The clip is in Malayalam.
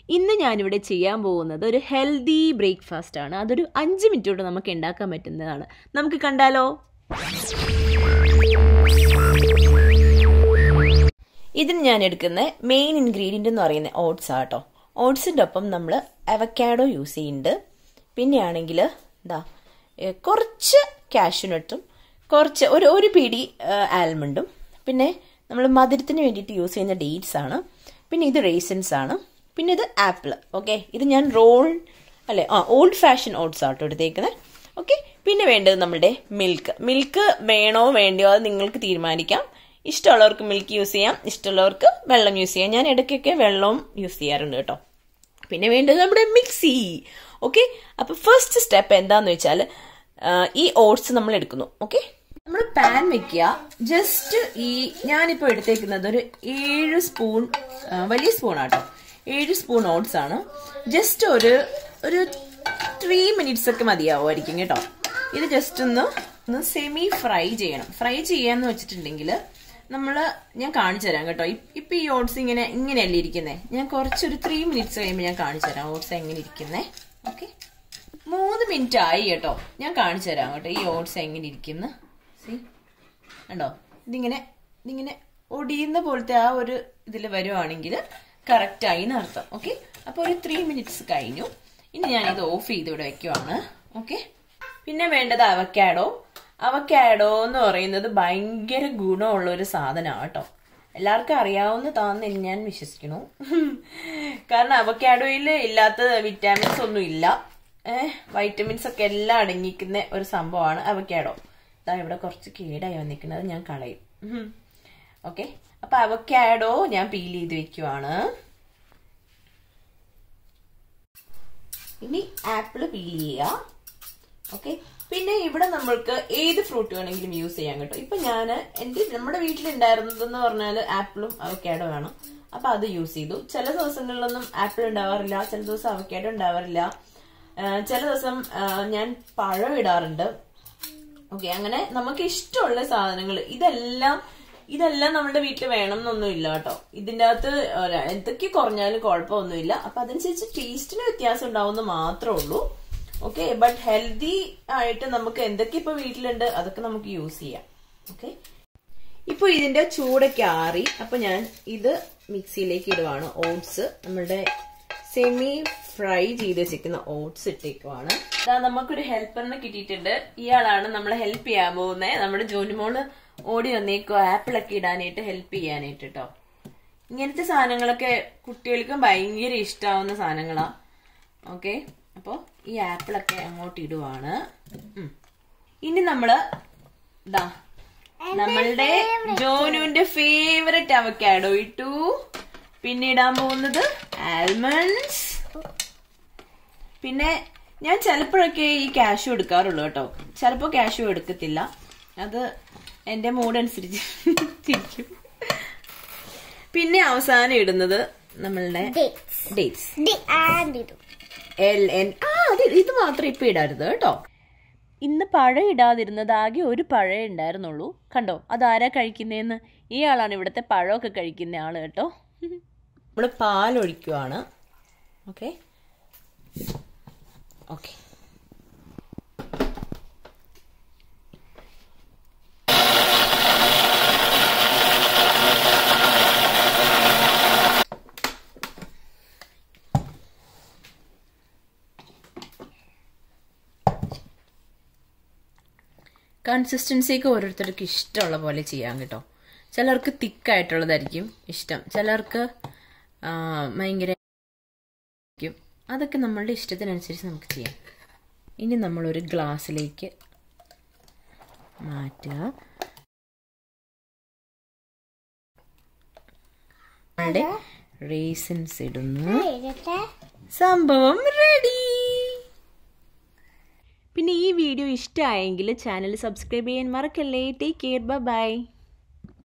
ഇന്ന് ഞാനിവിടെ ചെയ്യാൻ പോകുന്നത് ഒരു ഹെൽത്തി ബ്രേക്ക്ഫാസ്റ്റ് ആണ് അതൊരു അഞ്ച് മിനിറ്റ് കൊണ്ട് നമുക്ക് ഉണ്ടാക്കാൻ പറ്റുന്നതാണ് നമുക്ക് കണ്ടാലോ ഇതിന് ഞാൻ എടുക്കുന്ന മെയിൻ ഇൻഗ്രീഡിയൻ്റ് എന്ന് പറയുന്നത് ഓട്സ് ആട്ടോ ഓട്സിൻ്റെ ഒപ്പം നമ്മൾ അവക്കാഡോ യൂസ് ചെയ്യുന്നുണ്ട് പിന്നെയാണെങ്കിൽ എന്താ ഏ, കുറച്ച് കാഷ്യൂനട്ടും കുറച്ച് ഒരു ഒരു പിടി ആൽമണ്ടും പിന്നെ നമ്മൾ മധുരത്തിന് വേണ്ടിയിട്ട് യൂസ് ചെയ്യുന്ന ഡേറ്റ്സ് ആണ് പിന്നെ ഇത് റേസൻസ് ആണ് പിന്നെ ഇത് ആപ്പിൾ ഓക്കെ ഇത് ഞാൻ റോൾ അല്ലെ ആ ഓൾഡ് ഫാഷൻ ഓട്സ് ആട്ടോ എടുത്തേക്കുന്നത് ഓക്കെ പിന്നെ വേണ്ടത് നമ്മുടെ മിൽക്ക് മിൽക്ക് വേണോ വേണ്ടയോ അത് നിങ്ങൾക്ക് തീരുമാനിക്കാം ഇഷ്ടമുള്ളവർക്ക് മിൽക്ക് യൂസ് ചെയ്യാം ഇഷ്ടമുള്ളവർക്ക് വെള്ളം യൂസ് ചെയ്യാം ഞാൻ ഇടയ്ക്കൊക്കെ വെള്ളവും യൂസ് ചെയ്യാറുണ്ട് കേട്ടോ പിന്നെ വേണ്ടത് നമ്മുടെ മിക്സി ഓക്കെ അപ്പൊ ഫസ്റ്റ് സ്റ്റെപ്പ് എന്താന്ന് വെച്ചാൽ ഈ ഓട്സ് നമ്മൾ എടുക്കുന്നു ഓക്കെ നമ്മൾ പാൻ വെക്കുക ജസ്റ്റ് ഈ ഞാനിപ്പോൾ എടുത്തേക്കുന്നത് ഒരു ഏഴ് സ്പൂൺ ആ, വലിയ സ്പൂൺ ആട്ടോ ഏഴ് സ്പൂൺ ഓട്സ് ആണ് ജസ്റ്റ് ഒരു ഒരു ത്രീ മിനിറ്റ്സ് ഒക്കെ മതിയാവുമായിരിക്കും കേട്ടോ ഇത് ജസ്റ്റ് ഒന്ന് ഒന്ന് സെമി ഫ്രൈ ചെയ്യണം ഫ്രൈ ചെയ്യാന്ന് വെച്ചിട്ടുണ്ടെങ്കിൽ നമ്മൾ ഞാൻ കാണിച്ചു തരാം കേട്ടോ ഇ- ഇപ്പൊ ഈ ഓട്സ് ഇങ്ങനെ ഇങ്ങനെയല്ലേ ഇരിക്കുന്നേ ഞാൻ കുറച്ചൊരു ത്രീ മിനിറ്റ്സ് കഴിയുമ്പോൾ ഞാൻ കാണിച്ചു തരാം ഓട്സ് എങ്ങനെ ഇരിക്കുന്നേ ഓക്കെ മൂന്ന് മിനിറ്റ് ആയി കേട്ടോ ഞാൻ കാണിച്ചു തരാം കേട്ടോ ഈ ഓട്സ് എങ്ങനെ ഇരിക്കുന്നു സി കണ്ടോ ഇതിങ്ങനെ ഇതിങ്ങനെ ഒടിയുന്ന പോലത്തെ ആ ഒരു ഇതിൽ വരുവാണെങ്കിൽ കറക്റ്റ് ആയി എന്നർത്ഥം ഓക്കെ അപ്പോൾ ഒരു ത്രീ മിനിറ്റ്സ് കഴിഞ്ഞു ഇനി ഞാൻ ഇത് ഓഫ് ചെയ്ത് ഇവിടെ വെക്കുവാണ് ഓക്കെ പിന്നെ വേണ്ടത് അവക്കാഡോ അവക്കാഡോ എന്ന് പറയുന്നത് ഭയങ്കര ഗുണമുള്ള ഒരു സാധനമാണ് കേട്ടോ എല്ലാവർക്കും അറിയാവുന്നതാന്ന് ഞാൻ വിശ്വസിക്കുന്നു കാരണം അവക്കാഡോയിൽ ഇല്ലാത്ത വിറ്റാമിൻസ് ഒന്നും ഇല്ല ഏഹ് വൈറ്റമിൻസ് ഒക്കെ എല്ലാം അടങ്ങിക്കുന്ന ഒരു സംഭവമാണ് അവക്കാഡോ ഇതാ ഇവിടെ കുറച്ച് കേടായി വന്നിരിക്കുന്നത് ഞാൻ കളയും ഓക്കെ അപ്പൊ അവക്കാഡോ ഞാൻ പീൽ ചെയ്ത് വെക്കുവാണ് ഇനി ആപ്പിൾ പീൽ ചെയ്യുക ഓക്കെ പിന്നെ ഇവിടെ നമ്മൾക്ക് ഏത് ഫ്രൂട്ട് വേണമെങ്കിലും യൂസ് ചെയ്യാൻ കേട്ടോ ഇപ്പൊ ഞാൻ എന്റെ നമ്മുടെ വീട്ടിലുണ്ടായിരുന്നതെന്ന് പറഞ്ഞാൽ ആപ്പിളും അവക്കാഡോ വേണം അപ്പൊ അത് യൂസ് ചെയ്തു ചില ദിവസങ്ങളിലൊന്നും ആപ്പിൾ ഉണ്ടാവാറില്ല ചില ദിവസം അവക്കാഡോ ഉണ്ടാവാറില്ല ആ, ചില ദിവസം ആ, ഞാൻ പഴം ഇടാറുണ്ട് ഓക്കെ അങ്ങനെ നമുക്ക് ഇഷ്ടമുള്ള സാധനങ്ങൾ ഇതെല്ലാം ഇതെല്ലാം നമ്മുടെ വീട്ടിൽ വേണം എന്നൊന്നും ഇല്ല കേട്ടോ ഇതിന്റെ അകത്ത് ഒരു- എന്തൊക്കെ കുറഞ്ഞാലും കുഴപ്പമൊന്നുമില്ല അപ്പൊ അതനുസരിച്ച് ടേസ്റ്റിന് വ്യത്യാസം ഉണ്ടാവുന്ന മാത്രമേ ഉള്ളൂ ഓക്കെ ബട്ട് ഹെൽത്തി ആയിട്ട് നമുക്ക് എന്തൊക്കെ ഇപ്പൊ വീട്ടിലുണ്ട് അതൊക്കെ നമുക്ക് യൂസ് ചെയ്യാം ഓക്കെ ഇപ്പൊ ഇതിന്റെ ചൂടൊക്കെ ആറി അപ്പൊ ഞാൻ ഇത് മിക്സിയിലേക്ക് ഇടുവാണ് ഓട്സ് നമ്മുടെ സെമി ഫ്രൈ ചെയ്ത് വെച്ചിരിക്കുന്ന ഓട്സ് ഇട്ടേക്കുവാണ് അതാ നമുക്കൊരു ഹെൽപ്പറിനെ കിട്ടിയിട്ടുണ്ട് ഇയാളാണ് നമ്മളെ ഹെൽപ്പ് ചെയ്യാൻ പോകുന്നത് നമ്മുടെ ജോലിമോള് ഓടി വന്നേക്കോ ആപ്പിളൊക്കെ ഇടാനായിട്ട് ഹെൽപ്പ് ചെയ്യാനായിട്ട് കേട്ടോ ഇങ്ങനത്തെ സാധനങ്ങളൊക്കെ കുട്ടികൾക്കും ഭയങ്കര ഇഷ്ടാവുന്ന സാധനങ്ങളാ ഓക്കെ അപ്പോ ഈ ആപ്പിളൊക്കെ അങ്ങോട്ട് ഇടുവാണ് ഉം. ഇനി നമ്മള് ഇതാ നമ്മളുടെ ജോനുവിന്റെ ഫേവററ്റ് അവക്കാഡോ ഇട്ടു പിന്നെ ഇടാൻ പോകുന്നത് ആൽമണ്ട്സ് പിന്നെ ഞാൻ ചിലപ്പോഴൊക്കെ ഈ കാഷ്യൂ എടുക്കാറുള്ളൂ കേട്ടോ ചിലപ്പോൾ കാഷ്യൂ എടുക്കത്തില്ല അത് എന്റെ മൂഡ് അനുസരിച്ച് ഇരിക്കും പിന്നെ അവസാനം ഇടുന്നത് നമ്മളുടെ ഡേറ്റ്സ് എൽ എൻ ആ അത് ഇത് മാത്രം ഇപ്പൊ ഇടരുത് കേട്ടോ ഇന്ന് പഴം ഇടാതിരുന്നത് ആകെ ഒരു പഴം ഉണ്ടായിരുന്നുള്ളൂ കണ്ടോ അതാരാ കഴിക്കുന്നതെന്ന് ഈ ആളാണ് ഇവിടുത്തെ പഴമൊക്കെ കഴിക്കുന്ന ആള് കേട്ടോ നമ്മൾ പാലൊഴിക്കുവാണ് ഓക്കെ ഓക്കെ കൺസിസ്റ്റൻസിയൊക്കെ ഓരോരുത്തർക്ക് ഇഷ്ടമുള്ള പോലെ ചെയ്യാം കേട്ടോ ചിലർക്ക് തിക്കായിട്ടുള്ളതായിരിക്കും ഇഷ്ടം ചിലർക്ക് ആ, ഭയങ്കര ആയിരിക്കും. അതൊക്കെ നമ്മളുടെ ഇഷ്ടത്തിനനുസരിച്ച് നമുക്ക് ചെയ്യാം ഇനി നമ്മളൊരു ഗ്ലാസ്സിലേക്ക് മാറ്റുക നമ്മളുടെ റേസൻസ് ഇടുന്നു സംഭവം റെഡി പിന്നെ ഈ വീഡിയോ ഇഷ്ടമായെങ്കിൽ ചാനൽ സബ്സ്ക്രൈബ് ചെയ്യാൻ മറക്കല്ലേ ടേക്ക് കെയർ ബൈ